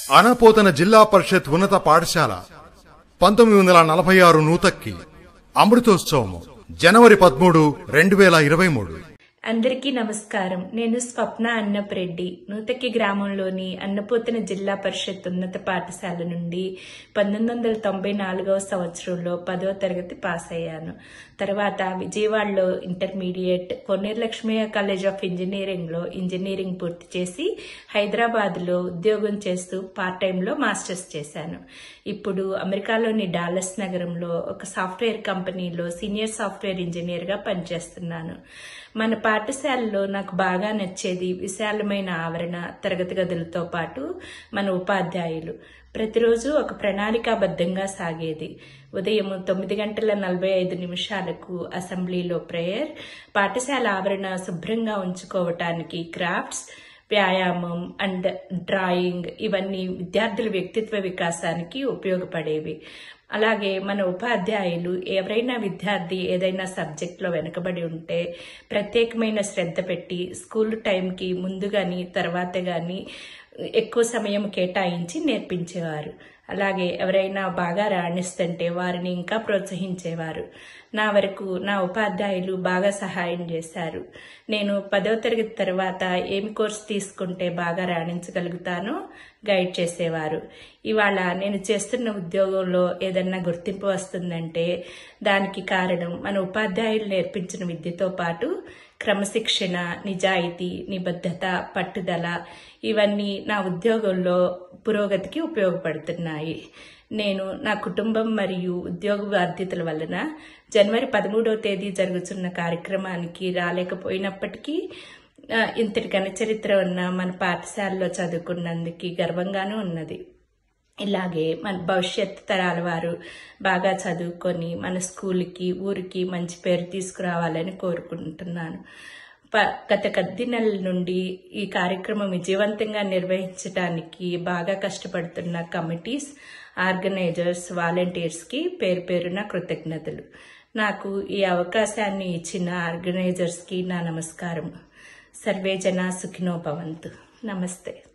అనపోతన జిల్లా పరిషత్ ఉన్నత పాఠశాల పంతొమ్మిది వందల నలభై ఆరు నూతక్కి అమృతోత్సవము జనవరి పదమూడు రెండు వేల ఇరవై మూడు అందరికీ నమస్కారం నేను స్వప్న అన్నప్రెడ్డి నూతకి గ్రామంలోని అన్నపూతన జిల్లా పరిషత్ ఉన్నత పాఠశాల నుండి పంతొమ్మిది వందల తొంభై నాలుగవ సంవత్సరంలో పదవ తరగతి పాస్ అయ్యాను తర్వాత విజయవాడలో intermediate Koneru Lakshmaiah college of ఇంజనీరింగ్లో ఇంజనీరింగ్ పూర్తి చేసి హైదరాబాద్లో ఉద్యోగం చేస్తూ పార్ట్ టైంలో మాస్టర్స్ చేశాను ఇప్పుడు అమెరికాలోని డాలస్ నగరంలో ఒక సాఫ్ట్వేర్ కంపెనీలో సీనియర్ సాఫ్ట్వేర్ ఇంజనీర్గా పనిచేస్తున్నాను మన పాఠశాలలో నాకు బాగా నచ్చేది విశాలమైన ఆవరణ తరగతి గదులతో పాటు మన ఉపాధ్యాయులు ప్రతిరోజు ఒక ప్రణాళికాబద్ధంగా సాగేది ఉదయం తొమ్మిది గంటల నలభై ఐదు నిమిషాలకు అసెంబ్లీలో ప్రేయర్ పాఠశాల ఆవరణ శుభ్రంగా ఉంచుకోవటానికి క్రాఫ్ట్స్ వ్యాయామం అండ్ డ్రాయింగ్ ఇవన్నీ విద్యార్థుల వ్యక్తిత్వ వికాసానికి ఉపయోగపడేవి అలాగే మన ఉపాధ్యాయులు ఎవరైనా విద్యార్థి ఏదైనా సబ్జెక్ట్లో వెనుకబడి ఉంటే ప్రత్యేకమైన శ్రద్ధ పెట్టి స్కూల్ టైంకి ముందు కానీ తర్వాత కానీ ఎక్కువ సమయం కేటాయించి నేర్పించేవారు అలాగే ఎవరైనా బాగా రాణిస్తుంటే వారిని ఇంకా ప్రోత్సహించేవారు నా వరకు నా ఉపాధ్యాయులు బాగా సహాయం చేశారు నేను పదవ తరగతి తర్వాత ఏమి కోర్సు తీసుకుంటే బాగా రాణించగలుగుతానో గైడ్ చేసేవారు ఇవాళ నేను చేస్తున్న ఉద్యోగంలో ఏదన్నా గుర్తింపు వస్తుందంటే దానికి కారణం మన ఉపాధ్యాయులు నేర్పించిన విద్యతో పాటు క్రమశిక్షణ నిజాయితీ నిబద్ధత పట్టుదల ఇవన్నీ నా ఉద్యోగంలో పురోగతికి ఉపయోగపడుతున్నాయి నేను నా కుటుంబం మరియు ఉద్యోగ బాధ్యతల వలన జనవరి పదమూడవ తేదీ జరుగుతున్న కార్యక్రమానికి రాలేకపోయినప్పటికీ ఆ, ఇంతటి ఘనచరిత్ర ఉన్న మన పాఠశాలలో చదువుకున్నందుకు గర్వంగానూ ఉన్నది ఇలాగే మన భవిష్యత్ తరాల వారు బాగా చదువుకొని మన స్కూల్కి ఊరికి మంచి పేరు తీసుకురావాలని కోరుకుంటున్నాను ప- గత కొద్ది నెలల నుండి ఈ కార్యక్రమం విజయవంతంగా నిర్వహించడానికి బాగా కష్టపడుతున్న కమిటీస్ ఆర్గనైజర్స్ వాలంటీర్స్కి పేరు పేరున కృతజ్ఞతలు నాకు ఈ అవకాశాన్ని ఇచ్చిన ఆర్గనైజర్స్కి నా నమస్కారం సర్వే జన సుఖినో భవంతు నమస్తే